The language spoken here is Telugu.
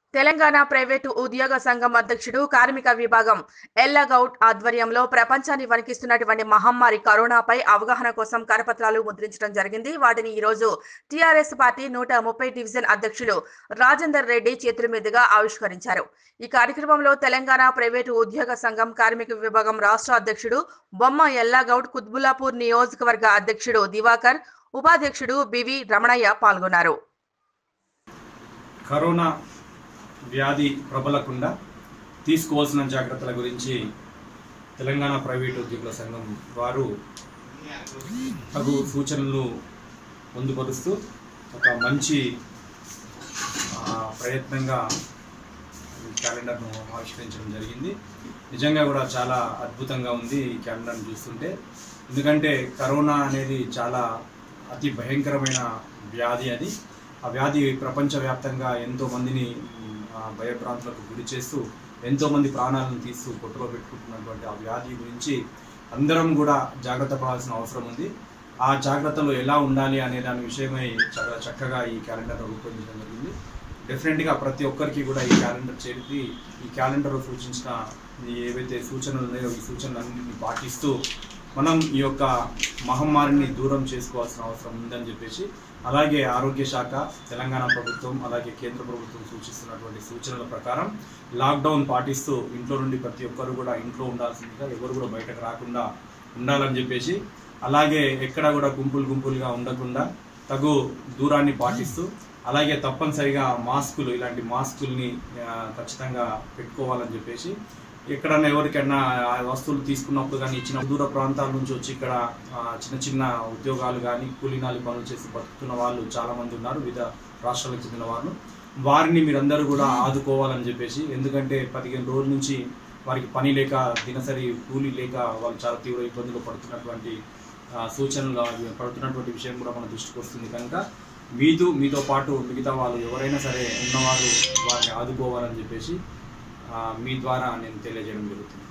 తెలంగాణ ప్రైవేటు ఉద్యోగ సంఘం అధ్యక్షుడు కార్మిక విభాగం ఎల్లగౌడ్ ఆధ్వర్యంలో ప్రపంచాన్ని వణికిస్తున్నటువంటి మహమ్మారి కరోనాపై అవగాహన కోసం కరపత్రాలు ముద్రించడం జరిగింది వాటిని ఈ రోజు టీఆర్ఎస్ పార్టీ నూట ముప్పై డివిజన్ అధ్యక్షులు రాజేందర్ రెడ్డి చేతుల మీదుగా ఆవిష్కరించారు ఈ కార్యక్రమంలో తెలంగాణ ప్రైవేటు ఉద్యోగ సంఘం కార్మిక విభాగం రాష్ట్ర అధ్యక్షుడు బొమ్మ ఎల్లాగౌడ్ కుత్బుల్లాపూర్ నియోజకవర్గ అధ్యక్షుడు దివాకర్ ఉపాధ్యక్షుడు బివి రమణయ్య పాల్గొన్నారు కరోనా వ్యాధి ప్రబలకుండా తీసుకోవాల్సిన జాగ్రత్తల గురించి తెలంగాణ ప్రైవేట్ ఉద్యోగుల సంఘం వారు తగు సూచనలు పొందుపరుస్తూ ఒక మంచి ఆ, ప్రయత్నంగా ఈ క్యాలెండర్ను ఆవిష్కరించడం జరిగింది నిజంగా కూడా చాలా అద్భుతంగా ఉంది ఈ క్యాలెండర్ను చూస్తుంటే ఎందుకంటే కరోనా అనేది చాలా అతి భయంకరమైన వ్యాధి అది ఆ వ్యాధి ప్రపంచవ్యాప్తంగా ఎంతో మందిని ఉమ్, ఆ, భయభ్రాంతులకు గురి చేస్తూ ఎంతో మంది ప్రాణాలను తీస్తూ కొట్టులో పెట్టుకుంటున్నటువంటి ఆ వ్యాధి గురించి అందరం కూడా జాగ్రత్త పడాల్సిన అవసరం ఉంది ఆ జాగ్రత్తలు ఎలా ఉండాలి అనే దాని విషయమై చాలా చక్కగా ఈ క్యాలెండర్ రూపొందించడం జరిగింది డెఫినెట్గా ప్రతి ఒక్కరికి కూడా ఈ క్యాలెండర్ చేరి ఈ క్యాలెండర్ సూచించిన ఈ ఏవైతే సూచనలు ఉన్నాయో ఈ సూచనలన్నింటినీ పాటిస్తూ మనం ఈ యొక్క మహమ్మారిని దూరం చేసుకోవాల్సిన అవసరం ఉందని చెప్పేసి అలాగే ఆరోగ్య శాఖ తెలంగాణ ప్రభుత్వం అలాగే కేంద్ర ప్రభుత్వం సూచిస్తున్నటువంటి సూచనల ప్రకారం లాక్డౌన్ పాటిస్తూ ఇంట్లో నుండి ప్రతి ఒక్కరు కూడా ఇంట్లో ఉండాల్సిందిగా ఎవరు కూడా బయటకు రాకుండా ఉండాలని చెప్పేసి అలాగే ఎక్కడ కూడా గుంపులు గుంపులుగా ఉండకుండా తగు దూరాన్ని పాటిస్తూ అలాగే తప్పనిసరిగా మాస్కులు ఇలాంటి మాస్కుల్ని ఆ, ఖచ్చితంగా పెట్టుకోవాలని చెప్పేసి ఎక్కడన్నా ఎవరికైనా ఆ వస్తువులు తీసుకున్నప్పుడు కానీ ఇచ్చిన దూర ప్రాంతాల నుంచి వచ్చి ఇక్కడ ఆ, చిన్న చిన్న ఉద్యోగాలు కానీ కూలీనాలి పనులు చేసి బతుకుతున్న వాళ్ళు చాలా మంది ఉన్నారు వివిధ రాష్ట్రాలకు చెందిన వాళ్ళు వారిని మీరందరూ కూడా ఆదుకోవాలని చెప్పేసి ఎందుకంటే పదిహేను రోజుల నుంచి వారికి పని లేక దినసరి కూలీ లేక వాళ్ళు చాలా తీవ్ర ఇబ్బందులు పడుతున్నటువంటి ఆ, సూచనలు అవి పడుతున్నటువంటి విషయం కూడా మన దృష్టికి వస్తుంది కనుక మీతో మీతో పాటు మిగతా వాళ్ళు ఎవరైనా సరే ఉన్నవారు వారిని ఆదుకోవాలని చెప్పేసి ఆ, మీ ద్వారా నేను తెలియజేయడం జరుగుతుంది